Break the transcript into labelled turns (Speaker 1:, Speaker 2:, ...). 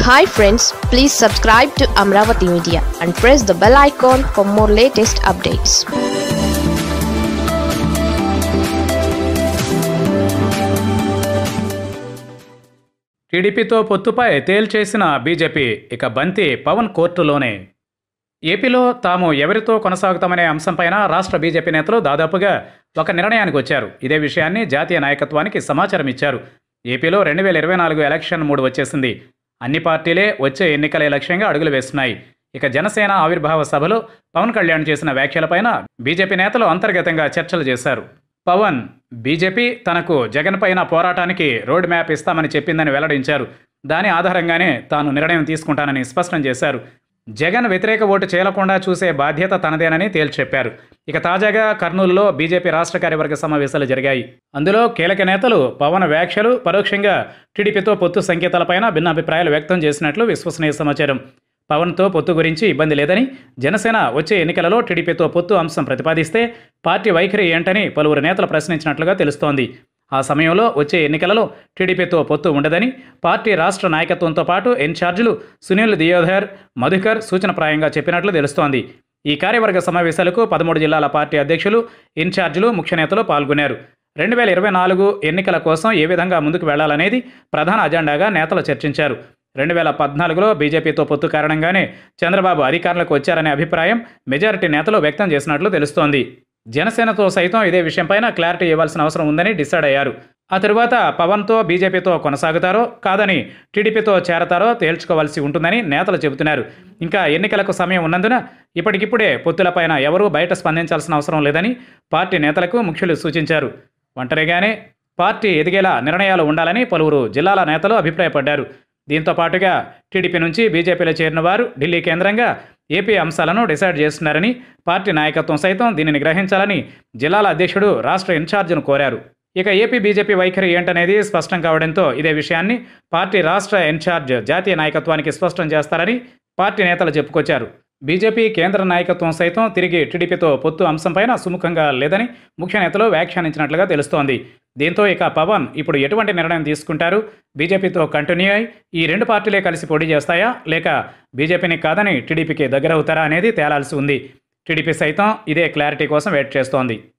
Speaker 1: hi friends please subscribe to Amaravati media and press the bell icon for more latest updates
Speaker 2: టీడీపీతో పొత్తుపై తేల్చేసిన BJP ఇక బంతి పవన్ కోర్టులోనే ఏపీలో తాము ఎవరితో కొనసాగుతామనే అంశంపైన రాష్ట్ర బీజేపీ నేతలు దాదాపుగా ఒక నిర్ణయానికి వచ్చారు ఇదే విషయాన్ని జాతీయ నాయకత్వానికి సమాచారం ఇచ్చారు ఏపీలో రెండు వేల ఇరవై నాలుగు ఎలక్షన్ మూడు వచ్చేసింది అన్ని పార్టీలే వచ్చే ఎన్నికలే లక్ష్యంగా అడుగులు వేస్తున్నాయి ఇక జనసేన ఆవిర్భావ సభలో పవన్ కళ్యాణ్ చేసిన వ్యాఖ్యలపైన బీజేపీ నేతలు అంతర్గతంగా చర్చలు చేశారు పవన్ బీజేపీ తనకు జగన్ పైన పోరాటానికి రోడ్ మ్యాప్ ఇస్తామని చెప్పిందని వెల్లడించారు దాని ఆధారంగానే తాను నిర్ణయం తీసుకుంటానని స్పష్టం చేశారు జగన్ వ్యతిరేక ఓటు చేయకుండా చూసే బాధ్యత తనదేనని తేల్చెప్పారు ఇక తాజాగా కర్నూలులో బీజేపీ రాష్ట్ర కార్యవర్గ సమావేశాలు జరిగాయి అందులో కీలక నేతలు పవన్ వ్యాఖ్యలు పరోక్షంగా టీడీపీతో పొత్తు సంకేతాలపైన భిన్నాభిప్రాయాలు వ్యక్తం చేసినట్లు విశ్వసనీయ సమాచారం పవన్తో పొత్తు గురించి ఇబ్బంది లేదని జనసేన వచ్చే ఎన్నికలలో టీడీపీతో పొత్తు అంశం ప్రతిపాదిస్తే పార్టీ వైఖరి ఏంటని పలువురు నేతలు ప్రశ్నించినట్లుగా తెలుస్తోంది ఆ సమయంలో వచ్చే ఎన్నికలలో టీడీపీతో పొత్తు ఉండదని పార్టీ రాష్ట్ర నాయకత్వంతో పాటు ఇన్ఛార్జీలు సునీల్ దియోధర్ మధుకర్ సూచనప్రాయంగా చెప్పినట్లు తెలుస్తోంది ఈ కార్యవర్గ సమావేశాలకు పదమూడు జిల్లాల పార్టీ అధ్యక్షులు ఇన్ఛార్జీలు ముఖ్య నేతలు పాల్గొన్నారు రెండు వేల ఇరవై నాలుగు ఎన్నికల కోసం ఏ విధంగా ముందుకు వెళ్లాలనేది ప్రధాన అజెండాగా నేతలు చర్చించారు రెండు వేల పద్నాలుగులో బీజేపీతో పొత్తు కారణంగానే చంద్రబాబు అధికారంలోకి వచ్చారనే అభిప్రాయం మెజారిటీ నేతలు వ్యక్తం చేసినట్లు తెలుస్తోంది జనసేనతో సైతం ఇదే విషయంపైన క్లారిటీ ఇవ్వాల్సిన అవసరం ఉందని డిసైడ్ అయ్యారు ఆ తరువాత పవన్తో బీజేపీతో కొనసాగుతారో కాదని టీడీపీతో చేరతారో తేల్చుకోవాల్సి ఉంటుందని నేతలు చెబుతున్నారు ఇంకా ఎన్నికలకు సమయం ఉన్నందున ఇప్పటికిప్పుడే పొత్తులపైన ఎవరూ బయట స్పందించాల్సిన అవసరం లేదని పార్టీ నేతలకు ముఖ్యులు సూచించారు ఒంటరిగానే పార్టీ ఎదిగేలా నిర్ణయాలు ఉండాలని పలువురు జిల్లాల నేతలు అభిప్రాయపడ్డారు దీంతో పాటుగా టీడీపీ నుంచి బీజేపీలో చేరిన వారు ఢిల్లీ కేంద్రంగా ఏపీ అంశాలను డిసైడ్ చేస్తున్నారని పార్టీ నాయకత్వం సైతం దీనిని గ్రహించాలని జిల్లాల అధ్యక్షుడు రాష్ట్ర ఇన్ఛార్జిను కోరారు ఇక ఏపీ బీజేపీ వైఖరి ఏంటనేది స్పష్టం కావడంతో ఇదే విషయాన్ని పార్టీ రాష్ట్ర ఇన్ఛార్జ్ జాతీయ నాయకత్వానికి స్పష్టం చేస్తారని పార్టీ నేతలు చెప్పుకొచ్చారు బీజేపీ కేంద్ర నాయకత్వం సైతం తిరిగి టీడీపీతో పొత్తు అంశంపైన సుముఖంగా లేదని ముఖ్య నేతలు వ్యాఖ్యానించినట్లుగా తెలుస్తోంది దీంతో ఇక పవన్ ఇప్పుడు ఎటువంటి నిర్ణయం తీసుకుంటారు బీజేపీతో కంటిన్యూ అయి ఈ రెండు పార్టీలే కలిసి పోటీ చేస్తాయా లేక బీజేపీని కాదని టీడీపీకి దగ్గరవుతారా అనేది తేలాల్సి ఉంది టీడీపీ సైతం ఇదే క్లారిటీ కోసం వెయిట్ చేస్తోంది